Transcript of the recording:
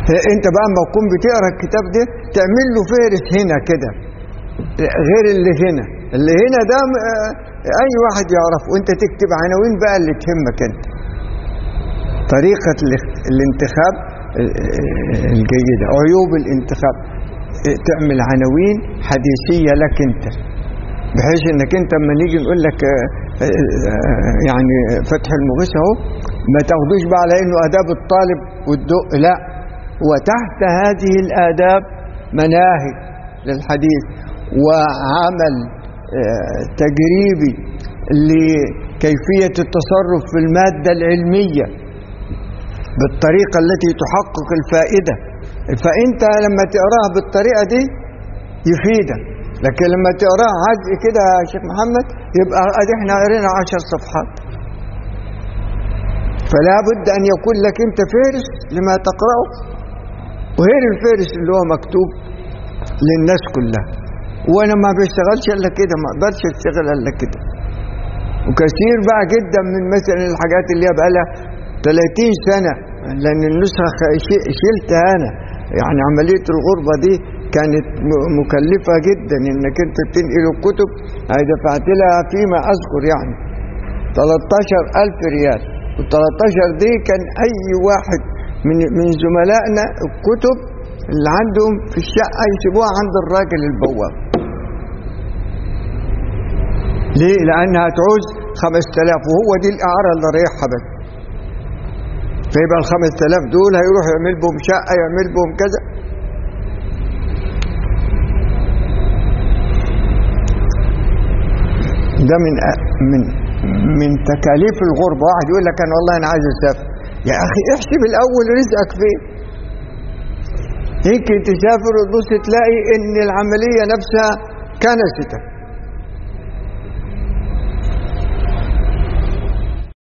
انت بقى اما تكون بتقرا الكتاب ده تعمل له فهرس هنا كده غير اللي هنا اللي هنا ده اه، اي واحد يعرفه وانت تكتب عناوين بقى اللي تهمك انت طريقة الانتخاب الجيدة عيوب الانتخاب تعمل عناوين حديثية لك انت بحيث انك انت لما نيجي نقول لك يعني فتح المغيث اهو ما تاخدوش بقى على انه اداب الطالب والدق لا وتحت هذه الاداب مناهج للحديث وعمل تجريبي لكيفية التصرف في المادة العلمية بالطريقة التي تحقق الفائدة فأنت لما تقراها بالطريقة دي يفيدك لكن لما تقراها عجز كده يا شيخ محمد يبقى ادي احنا قرينا عشر صفحات فلا بد أن يكون لك أنت فارس لما تقرأه وغير الفارس اللي هو مكتوب للناس كلها وانا ما بشتغلش الا كده ما اقدرش اشتغل الا كده وكثير بقى جدا من مثلا الحاجات اللي هي بقى لها 30 سنه لان النسخه شلتها انا يعني عمليه الغربه دي كانت مكلفه جدا انك انت تنقل الكتب هي دفعت لها فيما اذكر يعني 13000 ريال وال 13 دي كان اي واحد من من زملائنا الكتب اللي عندهم في الشقة يسيبوها عند الراجل البواب ليه؟ لأنها تعوز 5000 وهو دي الإعارة اللي رايحها بس فيبقى ال 5000 دول هيروح يعمل بهم شقة يعمل بهم كذا ده من من من تكاليف الغربة واحد يقول لك أنا والله أنا عايز أسافر يا أخي احسب الأول رزقك فين يمكن تسافر وتبص تلاقي ان العملية نفسها كنستك